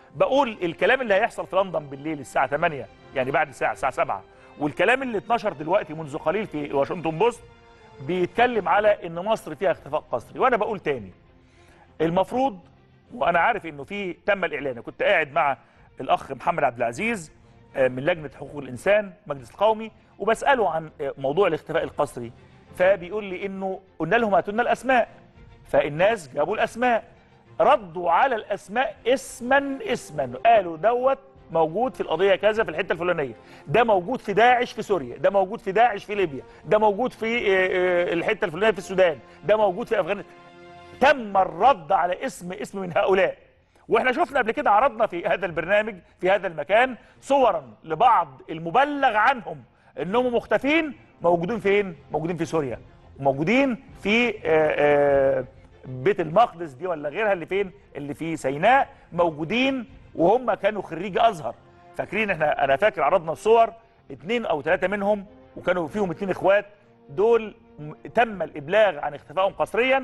بقول الكلام اللي هيحصل في لندن بالليل الساعه 8 يعني بعد ساعه الساعه 7 والكلام اللي اتنشر دلوقتي منذ قليل في واشنطن بوست بيتكلم على ان مصر فيها اختفاء قسري وانا بقول تاني المفروض وانا عارف انه في تم الاعلان أنا كنت قاعد مع الاخ محمد عبد العزيز آه، من لجنه حقوق الانسان مجلس القومي وبساله عن آه، موضوع الاختفاء القسري فبيقول لي انه قلنا لهم هاتوا لنا الاسماء فالناس جابوا الاسماء ردوا على الاسماء اسما اسما قالوا دوت موجود في القضيه كذا في الحته الفلانيه ده موجود في داعش في سوريا ده موجود في داعش في ليبيا ده موجود في آه، آه، الحته الفلانيه في السودان ده موجود في افغانستان تم الرد على اسم اسم من هؤلاء واحنا شفنا قبل كده عرضنا في هذا البرنامج في هذا المكان صورا لبعض المبلغ عنهم انهم مختفين موجودين فين موجودين في سوريا وموجودين في آه، آه، بيت المقدس دي ولا غيرها اللي فين اللي في سيناء موجودين وهم كانوا خريجي ازهر فاكرين احنا انا فاكر عرضنا الصور اتنين او ثلاثه منهم وكانوا فيهم اتنين اخوات دول م- تم الابلاغ عن اختفائهم قسريا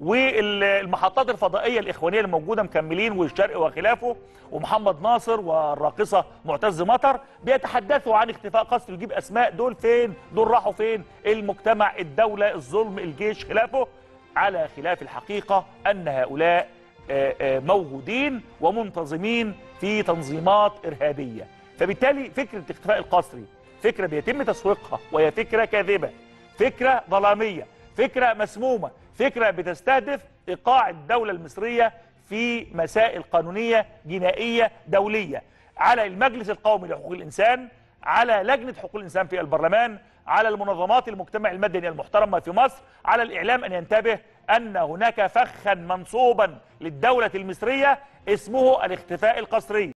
والمحطات الفضائيه الاخوانيه الموجوده مكملين والشرق وخلافه ومحمد ناصر والراقصه معتز مطر بيتحدثوا عن اختفاء قسري يجيب اسماء دول فين دول راحوا فين المجتمع الدوله الظلم الجيش خلافه على خلاف الحقيقه ان هؤلاء آه، آه، موجودين ومنتظمين في تنظيمات ارهابيه فبالتالي فكره الاختفاء القسري فكره بيتم تسويقها وهي فكره كاذبه فكره ظلاميه فكره مسمومه فكره بتستهدف ايقاع الدوله المصريه في مسائل قانونيه جنائيه دوليه على المجلس القومي لحقوق الانسان على لجنه حقوق الانسان في البرلمان على المنظمات المجتمع المدني المحترمه في مصر على الاعلام ان ينتبه ان هناك فخا منصوبا للدوله المصريه اسمه الاختفاء القسري